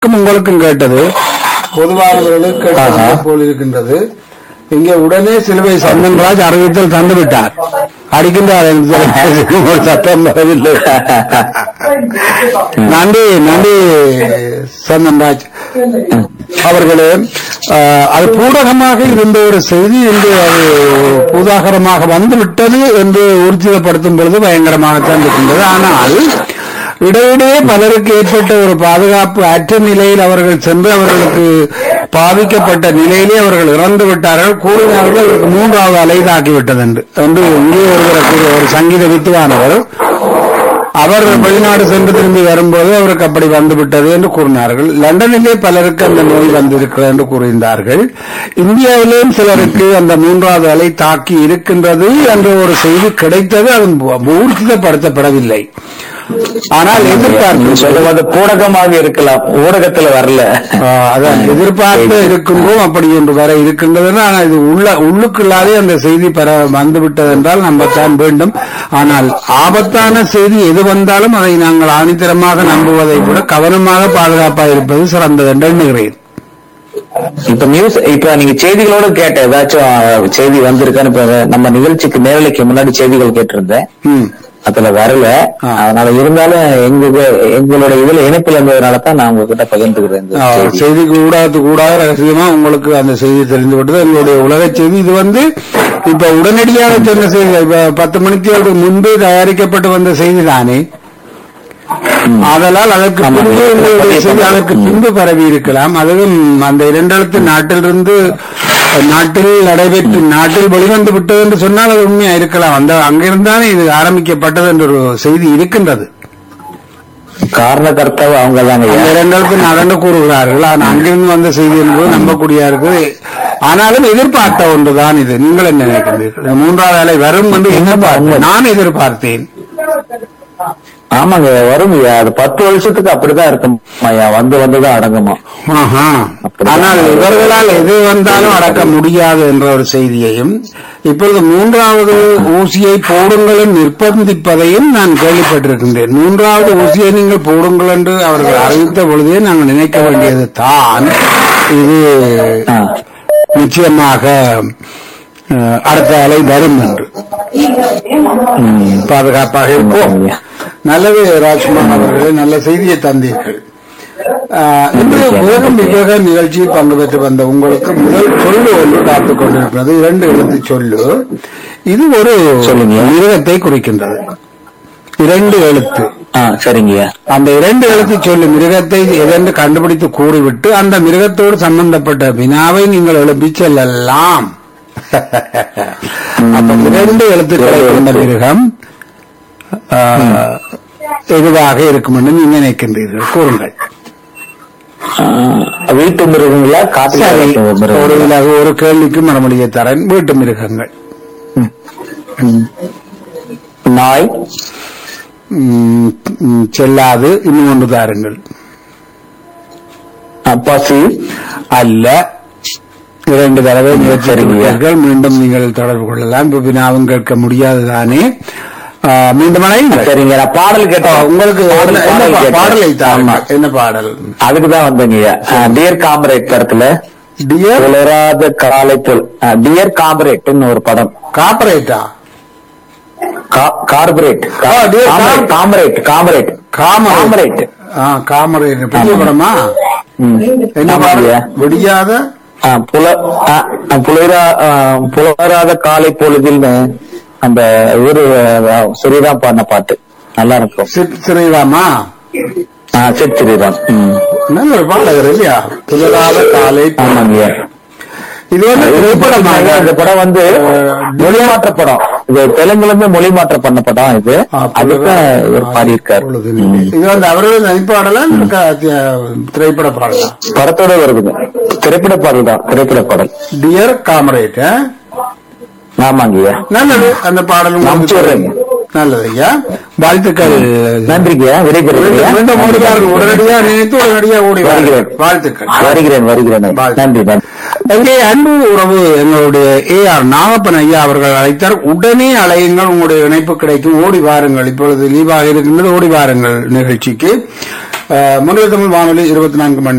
எனக்கும் உங்களுக்கும் கேட்டது பொதுவானவர்களுக்கு கேட்டது போல் இருக்கின்றது இங்கே உடனே சிலுவை சந்தன்ராஜ் அறிவித்தல் தந்து விட்டார் அடிக்கின்றார் என்று ஒரு சத்தம் வரவில்லை நன்றி நன்றி சந்தன்ராஜ் அவர்களே ஆஹ், அது பூடகமாக இருந்த ஒரு செய்தி என்று அது பூதாகரமாக வந்துவிட்டது என்று ஊர்ஜிதப்படுத்தும் பொழுது பயங்கரமாகத்தான் இருக்கின்றது ஆனால் இடையிடையே பலருக்கு ஏற்பட்ட ஒரு பாதுகாப்பு அற்ற நிலையில் அவர்கள் சென்று அவர்களுக்கு பாதிக்கப்பட்ட நிலையிலே அவர்கள் இறந்து விட்டார்கள் கூறினார்கள் அவருக்கு மூன்றாவது அலை தாக்கிவிட்டது என்று என்று இங்கே ஒருவர் கூறிய ஒரு சங்கீத வித்துவானவர் அவர் வெளிநாடு சென்று திரும்பி வரும்போது அவருக்கு அப்படி வந்துவிட்டது என்று கூறினார்கள் லண்டனிலே பலருக்கு அந்த நோய் வந்திருக்கிறது என்று கூறினார்கள் இந்தியாவிலேயும் சிலருக்கு அந்த மூன்றாவது அலை தாக்கி இருக்கின்றது என்ற ஒரு செய்தி கிடைத்தது அது ஊர்ஜிதப்படுத்தப்படவில்லை ஆனால் நீங்க எதிர்பார்ப்பு சொல்றது பூடகமாக இருக்கலாம் ஊடகத்துல வரல ஆஹ் அதான் எதிர்பார்த்து இருக்கின்றோம் அப்படி ஒன்று வர இருக்கின்றதுன்னா ஆனால் இது உள்ள உள்ளுக்குள்ளாலே அந்த செய்தி பெற வந்துவிட்டது என்றால் நம்பத்தான் வேண்டும் ஆனால் ஆபத்தான செய்தி எது வந்தாலும் அதை நாங்கள் ஆணித்தரமாக நம்புவதை விட கவனமாக பாதுகாப்பாக இருப்பது சிறந்தது என்று எண்ணுகிறேன் இப்ப நியூஸ் இப்ப நீங்க செய்திகளோட கேட்ட ஏதாச்சும் செய்தி வந்திருக்கான்னு இப்ப நம்ம நிகழ்ச்சிக்கு நேரலைக்கு முன்னாடி செய்திகள் கேட்டிருந்தேன் ம். அதுல வரல ஆ. அதனால இருந்தாலும் எங்க எங்களோட இதுல இணைப்புல இருந்ததுனால தான் நான் உங்ககிட்ட பகிர்ந்துக்கிறேன் இந்த ஆஹ் செய்தி. செய்தி கூடாது கூடாத ரகசியமா உங்களுக்கு அந்த செய்தி தெரிந்து விட்டது எங்களுடைய உலக செய்தி இது வந்து இப்ப உடனடியாக சொன்ன செய்தி இப்ப பத்து மணிக்கு முன்பு தயாரிக்கப்பட்டு வந்த செய்தி தானே ஆதலால் அதற்கு ஆமா. பின்பு உங்களுடைய செய்தி அதற்கு பின்பு பரவி இருக்கலாம் அதுவும் அந்த இரண்டெழுத்து நாட்டிலிருந்து நாட்டில் நடைபெற்று நாட்டில் வெளிவந்து விட்டது என்று சொன்னால் அது உண்மையா இருக்கலாம் அந்த அங்கிருந்தானே இது ஆரம்பிக்கப்பட்டது என்ற ஒரு செய்தி இருக்கின்றது காரணகர்த்தாവ് அவங்க தாங்க அந்த இரண்டலுக்கு நடந்து கூறுகிறார்கள் ஆனால் அங்கிருந்து வந்த செய்தி என்பது நம்பக்கூடியா இருக்குது ஆனாலும் எதிர்பார்த்த ஒன்றுதான் இது நீங்கள் என்ன நினைக்கிறீர்கள் இந்த மூன்றாவது அலை வரும் என்று எதிர்பார்த்தேன் நான் எதிர்பார்த்தேன் ஆமாங்க வருங்கய்யா அது பத்து வருஷத்துக்கு அப்படிதான் இருக்கும் ஐயா வந்து வந்துதான் அடங்குமா ஆஹா. ஆனால் இவர்களால் எது வந்தாலும் அடக்க முடியாது என்ற ஒரு செய்தியையும் இப்பொழுது மூன்றாவது ஊசியை போடுங்கள் நிர்பந்திப்பதையும் நான் கேள்விப்பட்டிருக்கின்றேன் மூன்றாவது ஊசியை நீங்கள் போடுங்கள் என்று அவர்கள் அறிவித்த பொழுதே நாங்கள் நினைக்க வேண்டியது தான் இது ஆ. நிச்சயமாக அஹ், அடுத்த அலை வரும் என்று ம். பாதுகாப்பாக இருப்போம் ஆமாங்க. நல்லது ராஜ்குமார் அவர்களே நல்ல செய்தியை தந்தீர்கள் ஆஹ், இன்று உலகம் விவேக நிகழ்ச்சியில் பங்கு பெற்று வந்த உங்களுக்கு முதல் சொல்லு ஒன்று காத்துக் கொண்டிருக்கிறது இரண்டு எழுத்து சொல்லு இது ஒரு சொல்லுங்க. மிருகத்தை குறிக்கின்றது இரண்டு எழுத்து ஆ சரிங்கய்யா அந்த இரண்டு எழுத்து சொல்லு மிருகத்தை எதென்று கண்டுபிடித்து கூறிவிட்டு அந்த மிருகத்தோடு சம்பந்தப்பட்ட வினாவை நீங்கள் எழுப்பி செல்லலாம் அப்ப இரண்டு எழுத்துக்களை கொண்ட மிருகம் ஆஹ், எதுவாக இருக்கும் என்று நீங்கள் நினைக்கின்றீர்கள் கூறுங்கள் ஆ, வீட்டு மிருகங்களா காட்டு சரி ஒரு மிருகங்களா இலகு ஒரு கேள்விக்கு மறுமொழியை தரேன் வீட்டு மிருகங்கள் நாய் ம், ம், செல்லாது இன்னும் ஒன்று தாருங்கள் ஆ, பசு அல்ல இரண்டு தடவை முயற்சி சரிங்க. செய்கிறீர்கள். மீண்டும் நீங்கள் தொடர்பு கொள்ளலாம் இப்ப வினாவும் கேட்க முடியாது தானே ஆ, மீண்டும் அழையுங்கள். சரிங்க நான் பாடல் கேட்டோம் உங்களுக்கு பாடல் என்ன- என்ன பாடல் பா- கேட்டேன். பாடலை ஆமா. தாருங்கள் என்ன பாடல் அதுக்குதான் வந்தேங்கய்யா டியர் காமரேட் படத்துல டியர் புலராத காலை போல் டியர் காமரேட்னு ஒரு படம் காப்பரேட்டா கார்பரேட் ஆ, Dear Car- comrade comrade comrade comrade ஆ காமரேட் பெரிய படமா ம். என்ன ஆமாங்கய்யா. பாடல் விடியாத ஆ, புல ஆ, ஆ, புலரா ஆ, புலராத காலை பொழுதில்னு அந்த இவரு ஆ, ஸ்ரீராம் பாடின பாட்டு நல்லா இருக்கும் சித் ஸ்ரீராமா ஆ, சரி ஸ்ரீராம் ம். நல்ல ஒரு பாடகர் இல்லையா புலராத காலை ஆமாங்கய்யா இது வந்து திரைப்படமாக அந்த படம் வந்து அஹ், மொழி மாற்ற படம் இது தெலுங்குல இருந்து மொழி மாற்றம் பண்ண படம் இது ஆ, அதுக்கு இவர் பாடியிருக்காரு பொழுது ம். இது வந்து அவர்கள் நடிப்பாடலா இல்ல க- தி- திரைப்பட பாடலா படத்தோட வருதுங்க திரைப்பட பாடல் தான் திரைப்பட பாடல் டியர் காமரேட் ஆமாங்கய்யா நல்லது அந்த பாடலும் அனுப்பிச்சு விடுறேங்க. நல்லது ஐயா வாழ்த்துக்கள் நன்றிங்கய்யா விடைபெறுகிறேன் மீண்டும் ஓடி பாருங்க உடனடியா நினைத்து உடனடியா ஓடி வாருங்கள். வருகிறேன். வாழ்த்துக்கள் வருகிறேன் வருகிறேன் வாழ்த்து. நன்றி நன்றி எங்கே அன்பு உறவு எங்களுடைய ஏ ஆர் நாகப்பன் ஐயா அவர்கள் அழைத்தார் உடனே அழையுங்கள் உங்களுடைய இணைப்பு கிடைக்கும் ஓடி வாருங்கள் இப்பொழுது லீவாக இருக்கின்றது ஓடி வாருங்கள் நிகழ்ச்சிக்கு முன்னிலை தமிழ் வானொலி இருபத்தி நான்கு மணி